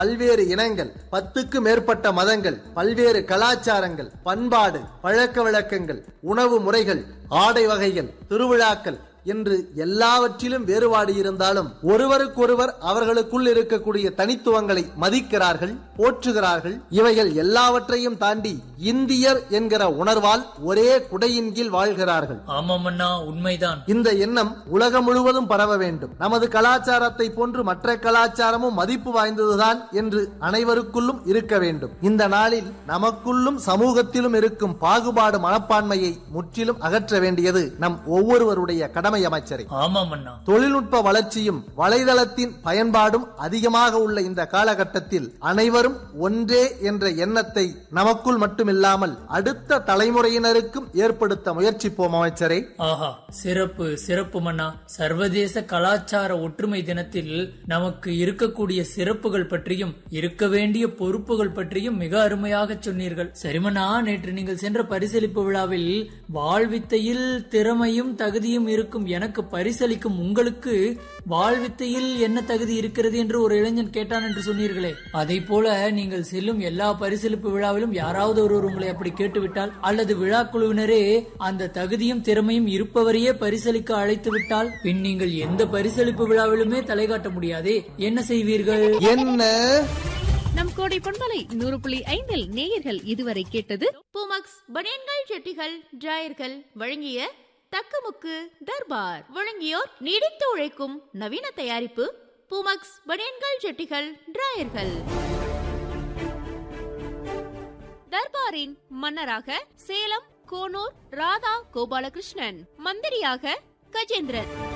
பல்வேறு இனங்கள் பத்துக்கு மேற்பட்ட மதங்கள் பல்வேறு கலாச்சாரங்கள் பண்பாடு பழக்க வழக்கங்கள் உணவு முறைகள் ஆடை வகைகள் திருவிழாக்கள் என்று எல்லாவற்றிலும் வேறுபாடு இருந்தாலும் ஒருவருக்கொருவர் அவர்களுக்குள் இருக்கக்கூடிய தனித்துவங்களை மதிக்கிறார்கள் போற்றுகிறார்கள் இவைகள் எல்லாவற்றையும் தாண்டி இந்தியர் என்கிற உணர்வால் ஒரே குடையின் கீழ் வாழ்கிறார்கள் ஆமாம் அண்ணா உண்மைதான் இந்த எண்ணம் உலகம் முழுவதும் பரவ வேண்டும் நமது கலாச்சாரத்தை போன்று மற்ற கலாச்சாரமும் மதிப்பு வாய்ந்ததுதான் என்று அனைவருக்குள்ளும் இருக்க வேண்டும் இந்த நாளில் நமக்குள்ளும் சமூகத்திலும் இருக்கும் பாகுபாடு மனப்பான்மையை முற்றிலும் அகற்ற வேண்டியது நம் ஒவ்வொருவருடைய கடமை அமைச்சரை ஆமாம் அண்ணா தொழில்நுட்ப வளர்ச்சியும் வலைதளத்தின் பயன்பாடும் அதிகமாக உள்ள இந்த காலகட்டத்தில் அனைவரும் ஒன்றே என்ற எண்ணத்தை நமக்குள் மட்டுமில்லாமல் அடுத்த தலைமுறையினருக்கும் ஏற்படுத்த முயற்சிப்போம் அமைச்சரே ஆஹா சிறப்பு சிறப்பு மன்னா சர்வதேச கலாச்சார ஒற்றுமை தினத்தில் நமக்கு இருக்கக்கூடிய சிறப்புகள் பற்றியும் இருக்க வேண்டிய பொறுப்புகள் பற்றியும் மிக அருமையாக சொன்னீர்கள் சரிமண்ணா நேற்று நீங்கள் சென்ற பரிசளிப்பு விழாவில் வாழ்வித்தையில் திறமையும் தகுதியும் இருக்கும் எனக்கு பரிசளிக்கும் உங்களுக்கு வாழ்வித்தையில் என்ன தகுதி இருக்கிறது என்று ஒரு இளைஞன் கேட்டான் என்று சொன்னீர்களே அதை போல நீங்கள் செல்லும் எல்லா பரிசளிப்பு விழாவிலும் யாராவது ஒருவர் உங்களை அப்படி கேட்டுவிட்டால் அல்லது விழா குழுவினரே அந்த தகுதியும் திறமையும் இருப்பவரையே பரிசளிக்க அழைத்து விட்டால் பின் நீங்கள் எந்த பரிசளிப்பு விழாவிலுமே தலை காட்ட முடியாதே என்ன செய்வீர்கள் என்ன நம் கோடை பொன்மலை நூறு புள்ளி ஐந்தில் நேயர்கள் இதுவரை கேட்டது பூமக்ஸ் பனியன்கள் செட்டிகள் டிராயர்கள் வழங்கிய தக்கமுக்கு தர்பார் வழங்கியோர் நீடித்து உழைக்கும் நவீன தயாரிப்பு பூமக்ஸ் பனியன்கள் செட்டிகள் டிராயர்கள் தர்பாரின் மன்னராக சேலம் கோனூர் ராதா கோபாலகிருஷ்ணன் மந்திரியாக கஜேந்திரன்